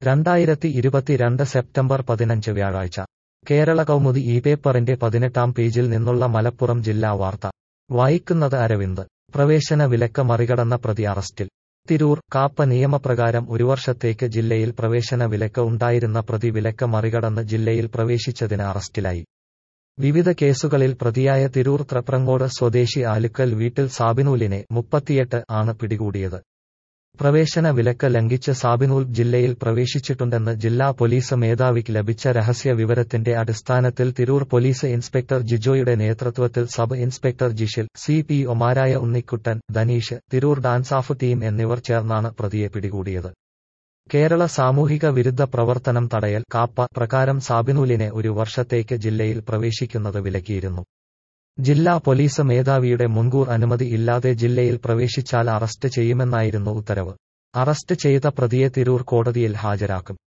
രണ്ടായിരത്തി ഇരുപത്തിരണ്ട് സെപ്റ്റംബർ പതിനഞ്ച് വ്യാഴാഴ്ച കേരള കൗമുദി ഈ പേപ്പറിന്റെ പതിനെട്ടാം പേജിൽ നിന്നുള്ള മലപ്പുറം ജില്ലാ വാർത്ത വായിക്കുന്നത് അരവിന്ദ് പ്രവേശന വിലക്ക് മറികടന്ന പ്രതി അറസ്റ്റിൽ തിരൂർ കാപ്പ നിയമപ്രകാരം ഒരു വർഷത്തേക്ക് ജില്ലയിൽ പ്രവേശന വിലക്ക് ഉണ്ടായിരുന്ന പ്രതി വിലക്ക് മറികടന്ന് ജില്ലയിൽ പ്രവേശിച്ചതിന് അറസ്റ്റിലായി വിവിധ കേസുകളിൽ പ്രതിയായ തിരൂർ ത്രപ്രങ്ങോട് സ്വദേശി ആലുക്കൽ വീട്ടിൽ സാബിനൂലിനെ മുപ്പത്തിയെട്ട് ആണ് പിടികൂടിയത് പ്രവേശന വിലക്ക് ലംഘിച്ച് സാബിനൂൽ ജില്ലയിൽ പ്രവേശിച്ചിട്ടുണ്ടെന്ന് ജില്ലാ പോലീസ് മേധാവിക്ക് ലഭിച്ച രഹസ്യ വിവരത്തിന്റെ അടിസ്ഥാനത്തിൽ തിരൂർ പോലീസ് ഇൻസ്പെക്ടർ ജിജോയുടെ നേതൃത്വത്തിൽ sub inspector Jishil C P ഒമാരായ ഉണ്ണിക്കുട്ടൻ ധനീഷ് തിരൂർ ഡാൻസാഫ് ടീം എന്നിവർ ചേർന്നാണ് പ്രതിയെ പിടികൂടിയത് കേരള സാമൂഹിക വിരുദ്ധ പ്രവർത്തനം തടയൽ കാപ്പ പ്രകാരം സാബിനൂലിനെ ഒരു വർഷത്തേക്ക് ജില്ലയിൽ പ്രവേശിക്കുന്നത് വിലക്കിയിരുന്നു ജില്ലാ പോലീസ് മേധാവിയുടെ മുൻകൂർ അനുമതി ഇല്ലാതെ ജില്ലയിൽ പ്രവേശിച്ചാൽ അറസ്റ്റ് ചെയ്യുമെന്നായിരുന്നു ഉത്തരവ് അറസ്റ്റ് ചെയ്ത പ്രതിയെ തിരൂർ കോടതിയിൽ ഹാജരാക്കും